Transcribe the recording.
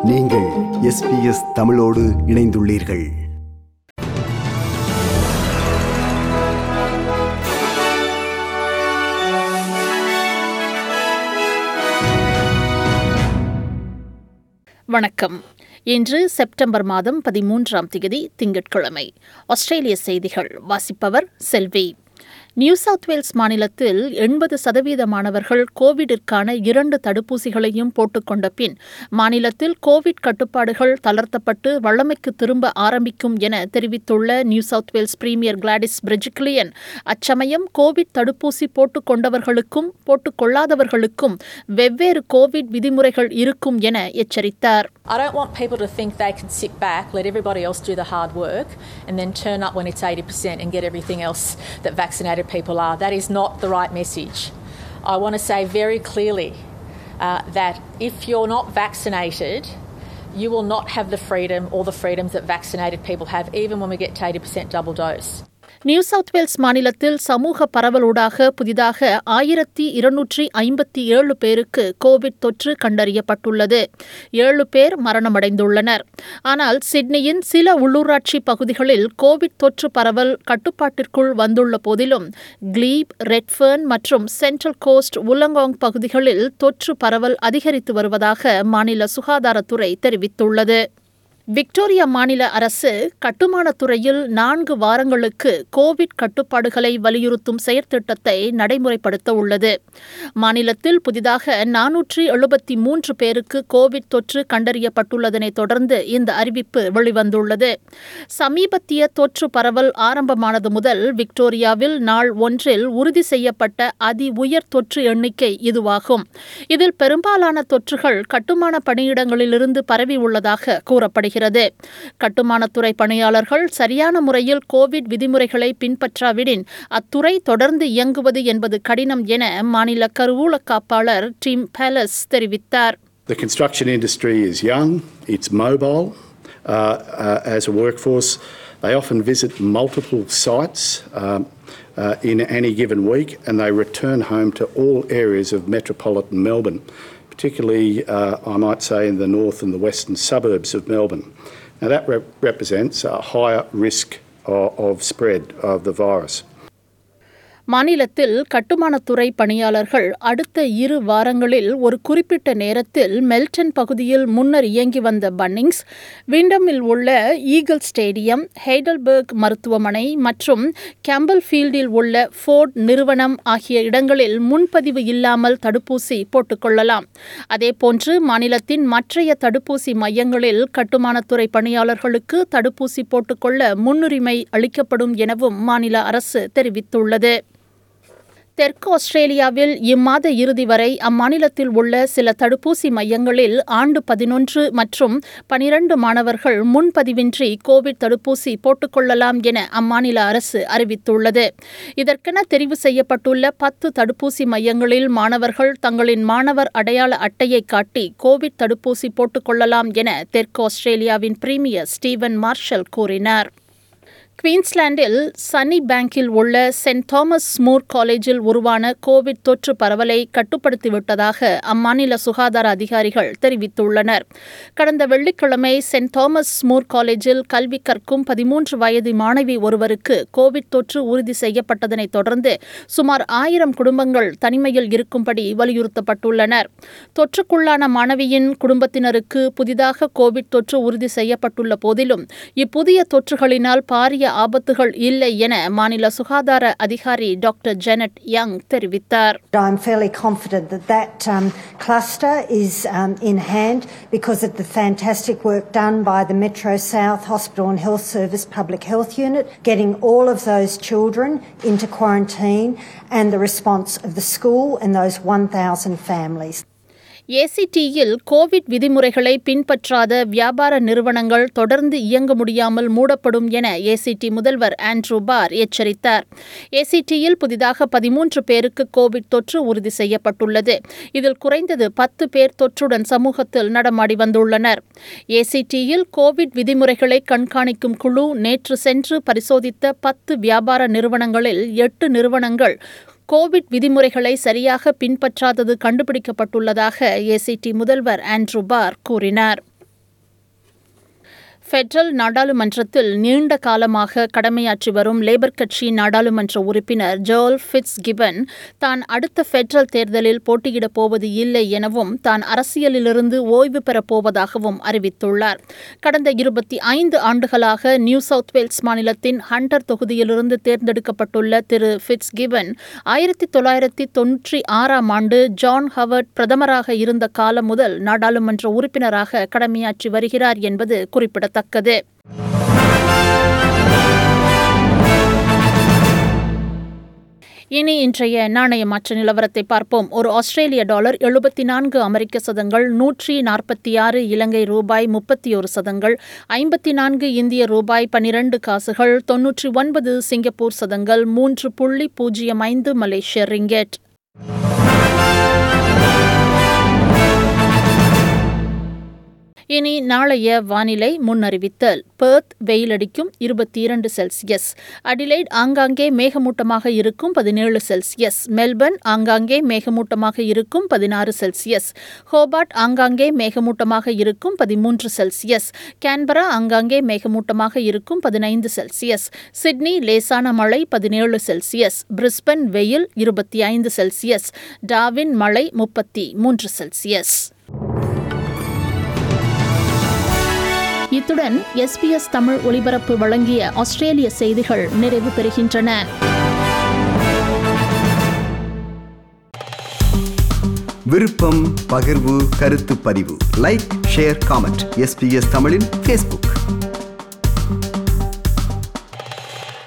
நீங்கள் எஸ்பிஎஸ் தமிழோடு இணைந்துள்ளீர்கள் வணக்கம் இன்று செப்டம்பர் மாதம் பதிமூன்றாம் தேதி திங்கட்கிழமை ஆஸ்திரேலிய செய்திகள் வாசிப்பவர் செல்வி நியூ சவுத் வேல்ஸ் மாநிலத்தில் எண்பது சதவீத மாணவர்கள் கோவிடிற்கான இரண்டு தடுப்பூசிகளையும் போட்டுக்கொண்ட பின் மாநிலத்தில் கோவிட் கட்டுப்பாடுகள் தளர்த்தப்பட்டு வழமைக்கு திரும்ப ஆரம்பிக்கும் என தெரிவித்துள்ள New South Wales Premier Gladys Berejiklian அச்சமயம் கோவிட் தடுப்பூசி போட்டுக்கொண்டவர்களுக்கும் போட்டுக்கொள்ளாதவர்களுக்கும் வெவ்வேறு கோவிட் விதிமுறைகள் இருக்கும் என எச்சரித்தார் I don't want people to think they can sit back, let everybody else do the hard work, and then turn up when it's 80% and get everything else that vaccinated people are. That is not the right message. I want to say very clearly uh, that if you're not vaccinated, you will not have the freedom or the freedoms that vaccinated people have, even when we get to 80% double dose. New South Wales மாநிலத்தில் சமூக பரவலூடாக புதிதாக ஆயிரத்தி இருநூற்றி ஐம்பத்தி ஏழு பேருக்கு Covid தொற்று கண்டறியப்பட்டுள்ளது ஏழு பேர் மரணமடைந்துள்ளனர் ஆனால் சிட்னியின் சில உள்ளூராட்சி பகுதிகளில் கோவிட் தொற்று பரவல் கட்டுப்பாட்டிற்குள் வந்துள்ள போதிலும் கிளீப் ரெட்ஃபர்ன் மற்றும் சென்ட்ரல் கோஸ்ட் உல்லங்காங் பகுதிகளில் தொற்று பரவல் அதிகரித்து வருவதாக மாநில சுகாதாரத்துறை தெரிவித்துள்ளது விக்டோரியா மாநில அரசு கட்டுமானத் துறையில் நான்கு வாரங்களுக்கு கோவிட் கட்டுப்பாடுகளை வலியுறுத்தும் செயற்திட்டத்தை நடைமுறைப்படுத்த உள்ளது மாநிலத்தில் புதிதாக நானூற்றி எழுபத்தி மூன்று பேருக்கு கோவிட் தொற்று கண்டறியப்பட்டுள்ளதனைத் தொடர்ந்து இந்த அறிவிப்பு வெளிவந்துள்ளது சமீபத்திய தொற்று பரவல் ஆரம்பமானது முதல் விக்டோரியாவில் நாள் ஒன்றில் உறுதி செய்யப்பட்ட அதி உயர் தொற்று எண்ணிக்கை இதுவாகும் இதில் பெரும்பாலான தொற்றுகள் கட்டுமான பணியிடங்களிலிருந்து பரவி உள்ளதாக கூறப்படுகிறது கட்டுமானத்துறை பணியாளர்கள் சரியான முறையில் கோவிட் விதிமுறைகளை பின்பற்றாவிடின் அத்துறை தொடர்ந்து இயங்குவது என்பது கடினம் என மாநில கருவூல காப்பாளர் டிம் பேலஸ் தெரிவித்தார் The construction industry is young, it's mobile uh, uh, as a workforce. They often visit multiple sites um, uh, in any given week and they return home to all areas of metropolitan Melbourne, particularly, uh, I might say, in the north and the western suburbs of Melbourne. Now, that rep- represents a higher risk of, of spread of the virus. மாநிலத்தில் கட்டுமானத்துறை பணியாளர்கள் அடுத்த இரு வாரங்களில் ஒரு குறிப்பிட்ட நேரத்தில் molten பகுதியில் முன்னர் இயங்கி வந்த பன்னிங்ஸ் விண்டமில் உள்ள ஈகிள் ஸ்டேடியம் ஹெய்டல்பர்க் மருத்துவமனை மற்றும் கேம்பல் ஃபீல்டில் உள்ள ஃபோர்ட் நிறுவனம் ஆகிய இடங்களில் முன்பதிவு இல்லாமல் தடுப்பூசி போட்டுக்கொள்ளலாம் அதேபோன்று மாநிலத்தின் மற்றைய தடுப்பூசி மையங்களில் கட்டுமானத்துறை பணியாளர்களுக்கு தடுப்பூசி போட்டுக்கொள்ள முன்னுரிமை அளிக்கப்படும் எனவும் மாநில அரசு தெரிவித்துள்ளது தெற்கு ஆஸ்திரேலியாவில் இம்மாத இறுதி வரை அம்மாநிலத்தில் உள்ள சில தடுப்பூசி மையங்களில் ஆண்டு பதினொன்று மற்றும் பனிரண்டு மாணவர்கள் முன்பதிவின்றி கோவிட் தடுப்பூசி போட்டுக்கொள்ளலாம் என அம்மாநில அரசு அறிவித்துள்ளது இதற்கென தெரிவு செய்யப்பட்டுள்ள பத்து தடுப்பூசி மையங்களில் மாணவர்கள் தங்களின் மாணவர் அடையாள அட்டையை காட்டி கோவிட் தடுப்பூசி போட்டுக்கொள்ளலாம் என தெற்கு ஆஸ்திரேலியாவின் பிரீமியர் ஸ்டீவன் மார்ஷல் கூறினார் குவீன்ஸ்லாண்டில் சன்னி பேங்கில் உள்ள சென்ட் தாமஸ் ஸ்மூர் காலேஜில் உருவான கோவிட் தொற்று பரவலை கட்டுப்படுத்திவிட்டதாக அம்மாநில சுகாதார அதிகாரிகள் தெரிவித்துள்ளனர் கடந்த வெள்ளிக்கிழமை சென்ட் தாமஸ் ஸ்மூர் காலேஜில் கல்வி கற்கும் பதிமூன்று வயது மாணவி ஒருவருக்கு கோவிட் தொற்று உறுதி செய்யப்பட்டதனைத் தொடர்ந்து சுமார் ஆயிரம் குடும்பங்கள் தனிமையில் இருக்கும்படி வலியுறுத்தப்பட்டுள்ளனர் தொற்றுக்குள்ளான மாணவியின் குடும்பத்தினருக்கு புதிதாக கோவிட் தொற்று உறுதி செய்யப்பட்டுள்ள போதிலும் இப்புதிய தொற்றுகளினால் பாரிய ஆபத்துகள் இல்லை என மாநில சுகாதார அதிகாரி டாக்டர் ஜெனட் யங் தெரிவித்தார் I'm fairly confident that that um, cluster is um, in hand because of the fantastic work done by the Metro South Hospital and Health Service Public Health Unit, getting all of those children into quarantine and the response of the school and those 1,000 families. ஏசிடியில் Covid விதிமுறைகளை பின்பற்றாத வியாபார நிறுவனங்கள் தொடர்ந்து இயங்க முடியாமல் மூடப்படும் என ஏசிடி முதல்வர் ஆண்ட்ரூ பார் எச்சரித்தார் ஏசிடியில் புதிதாக பதிமூன்று பேருக்கு கோவிட் தொற்று உறுதி செய்யப்பட்டுள்ளது இதில் குறைந்தது பத்து பேர் தொற்றுடன் சமூகத்தில் நடமாடி வந்துள்ளனர் ஏசிடியில் கோவிட் விதிமுறைகளை கண்காணிக்கும் குழு நேற்று சென்று பரிசோதித்த பத்து வியாபார நிறுவனங்களில் எட்டு நிறுவனங்கள் கோவிட் விதிமுறைகளை சரியாக பின்பற்றாதது கண்டுபிடிக்கப்பட்டுள்ளதாக ஏசிடி முதல்வர் ஆண்ட்ரூ பார் கூறினார் பெட்ரல் நாடாளுமன்றத்தில் நீண்ட காலமாக கடமையாற்றி வரும் லேபர் கட்சி நாடாளுமன்ற உறுப்பினர் ஜோல் ஃபிட்ஸ் கிபன் தான் அடுத்த பெட்ரல் தேர்தலில் போட்டியிடப் போவது இல்லை எனவும் தான் அரசியலிலிருந்து ஓய்வு பெறப் போவதாகவும் அறிவித்துள்ளார் கடந்த இருபத்தி ஐந்து ஆண்டுகளாக நியூ சவுத் வேல்ஸ் மாநிலத்தின் ஹண்டர் தொகுதியிலிருந்து தேர்ந்தெடுக்கப்பட்டுள்ள திரு ஃபிட்ஸ் கிபன் ஆயிரத்தி தொள்ளாயிரத்தி தொன்னூற்றி ஆறாம் ஆண்டு ஜான் ஹவர்ட் பிரதமராக இருந்த காலம் முதல் நாடாளுமன்ற உறுப்பினராக கடமையாற்றி வருகிறார் என்பது குறிப்பிடத்தக்கது இனி இன்றைய நாணய மாற்ற நிலவரத்தை பார்ப்போம் ஒரு ஆஸ்திரேலிய டாலர் எழுபத்தி நான்கு அமெரிக்க சதங்கள் நூற்றி நாற்பத்தி ஆறு இலங்கை ரூபாய் முப்பத்தி ஒரு சதங்கள் ஐம்பத்தி நான்கு இந்திய ரூபாய் பனிரெண்டு காசுகள் தொன்னூற்றி ஒன்பது சிங்கப்பூர் சதங்கள் மூன்று புள்ளி பூஜ்ஜியம் ஐந்து மலேசிய ரிங்கெட் இனி நாளைய வானிலை முன்னறிவித்தல் பெர்த் வெயிலடிக்கும் இருபத்தி இரண்டு செல்சியஸ் அடிலைட் ஆங்காங்கே மேகமூட்டமாக இருக்கும் பதினேழு செல்சியஸ் மெல்பர்ன் ஆங்காங்கே மேகமூட்டமாக இருக்கும் பதினாறு செல்சியஸ் ஹோபார்ட் ஆங்காங்கே மேகமூட்டமாக இருக்கும் பதிமூன்று செல்சியஸ் கேன்பரா ஆங்காங்கே மேகமூட்டமாக இருக்கும் பதினைந்து செல்சியஸ் சிட்னி லேசான மழை பதினேழு செல்சியஸ் பிரிஸ்பன் வெயில் இருபத்தி ஐந்து செல்சியஸ் டாவின் மழை முப்பத்தி மூன்று செல்சியஸ் இத்துடன் எஸ்பிஎஸ் தமிழ் ஒலிபரப்பு வழங்கிய ஆஸ்திரேலிய செய்திகள் நிறைவு பெறுகின்றன விருப்பம் பகிர்வு கருத்து பதிவு லைக் ஷேர் காமெண்ட் எஸ்பிஎஸ் தமிழின் ஃபேஸ்புக்